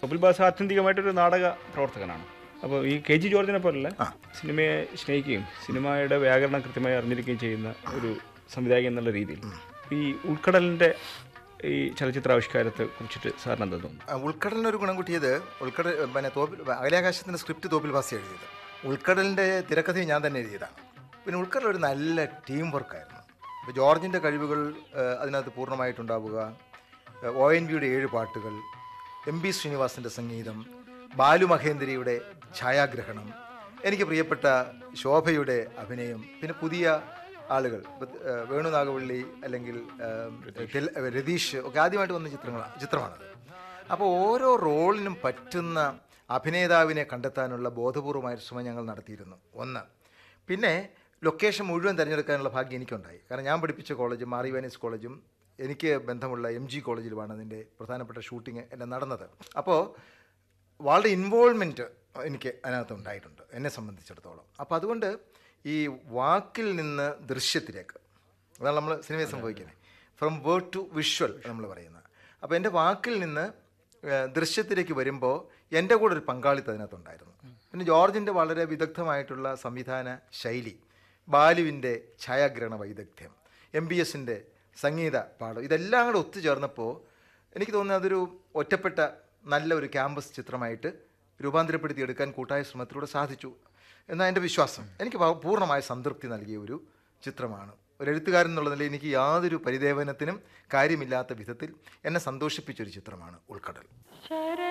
Kapil bass ആത്യന്തികമായിട്ടൊരു നാടക പ്രവർത്തകനാണ് അപ്പോൾ ഈ കെ ജി ജോർജിനെ പോലല്ല സിനിമയെ സ്നേഹിക്കുകയും സിനിമയുടെ വ്യാകരണം കൃത്യമായി അറിഞ്ഞിരിക്കുകയും ചെയ്യുന്ന ഒരു സംവിധായകൻ എന്നുള്ള രീതിയിൽ ഈ ഉൾക്കടലിൻ്റെ ഈ ചലച്ചിത്രാവിഷ്കാരത്തെ കുറിച്ചിട്ട് സാറിന് എന്താ തോന്നുന്നു ആ, ഉൾക്കടലിന് ഒരു ഗുണം കിട്ടിയത് ഉൾക്കടൽ പിന്നെ തോപ്പിൽ അകലാകാശത്തിൻ്റെ സ്ക്രിപ്റ്റ് തോപ്പിൽ വാസി എഴുതിയത് ഉൾക്കടലിൻ്റെ തിരക്കഥയും ഞാൻ തന്നെ എഴുതിയതാണ് പിന്നെ ഉൾക്കടൽ ഒരു നല്ല ടീം വർക്കായിരുന്നു ഇപ്പോൾ ജോർജിൻ്റെ കഴിവുകൾ ആ, അതിനകത്ത് പൂർണ്ണമായിട്ടുണ്ടാവുക ഒ എൻ വിയുടെ ഏഴ് പാട്ടുകൾ എം ബി ശ്രീനിവാസിൻ്റെ സംഗീതം ബാലു മഹേന്ദ്രയുടെ ഛായാഗ്രഹണം എനിക്ക് പ്രിയപ്പെട്ട ശോഭയുടെ അഭിനയം പിന്നെ പുതിയ ആളുകൾ ഇപ്പൊ, ആ, വേണു നാഗവള്ളി അല്ലെങ്കിൽ ആ, തെൽ- രതീഷ് ഒക്കെ ആദ്യമായിട്ട് വന്ന ചിത്രങ്ങളാണ് ചിത്രമാണത് അപ്പോൾ ഓരോ റോളിനും പറ്റുന്ന അഭിനേതാവിനെ കണ്ടെത്താനുള്ള ബോധപൂർവമായ ഒരു ശ്രമം ഞങ്ങൾ നടത്തിയിരുന്നു ഒന്ന് പിന്നെ ലൊക്കേഷൻ മുഴുവൻ തിരഞ്ഞെടുക്കാനുള്ള ഭാഗ്യം എനിക്കുണ്ടായി കാരണം ഞാൻ പഠിപ്പിച്ച കോളേജ് മാറി വാനീസ് കോളേജും എനിക്ക് ബന്ധമുള്ള എം ജി കോളേജിലുമാണ് അതിൻ്റെ പ്രധാനപ്പെട്ട ഷൂട്ടിംഗ് എല്ലാം നടന്നത് അപ്പോൾ വളരെ ഇൻവോൾവ്മെൻറ്റ് എനിക്ക് അതിനകത്ത് ഉണ്ടായിട്ടുണ്ട് എന്നെ സംബന്ധിച്ചിടത്തോളം അപ്പോൾ അതുകൊണ്ട് ഈ വാക്കിൽ നിന്ന് ദൃശ്യത്തിലേക്ക് അതാണ് നമ്മൾ സിനിമയിൽ സംഭവിക്കുന്നത് ഫ്രം വേർഡ് ടു വിഷ്വൽ നമ്മൾ പറയുന്നത് അപ്പോൾ എൻ്റെ വാക്കിൽ നിന്ന് ഏഹ്, ദൃശ്യത്തിലേക്ക് വരുമ്പോൾ എൻ്റെ കൂടെ ഒരു പങ്കാളിത്തം അതിനകത്തുണ്ടായിരുന്നു പിന്നെ ജോർജിൻ്റെ വളരെ വിദഗ്ധമായിട്ടുള്ള സംവിധാന ശൈലി ബാലുവിൻ്റെ ഛായാഗ്രഹണ വൈദഗ്ധ്യം എം ബി എസിൻ്റെ സംഗീത പാഠം ഇതെല്ലാം കൂടെ ഒത്തുചേർന്നപ്പോൾ എനിക്ക് തോന്നുന്നത് അതൊരു ഒറ്റപ്പെട്ട നല്ല ഒരു ക്യാമ്പസ് ചിത്രമായിട്ട് രൂപാന്തരപ്പെടുത്തി എടുക്കാൻ കൂട്ടായ ശ്രമത്തിലൂടെ സാധിച്ചു എന്നാണ് എൻ്റെ വിശ്വാസം എനിക്ക് പ- പൂർണ്ണമായ സംതൃപ്തി നൽകിയ ഒരു ചിത്രമാണ് ഒരു എഴുത്തുകാരൻ എന്നുള്ള നിലയിൽ എനിക്ക് യാതൊരു പരിദേവനത്തിനും കാര്യമില്ലാത്ത വിധത്തിൽ എന്നെ സന്തോഷിപ്പിച്ചൊരു ചിത്രമാണ് ഉൾക്കടൽ ശര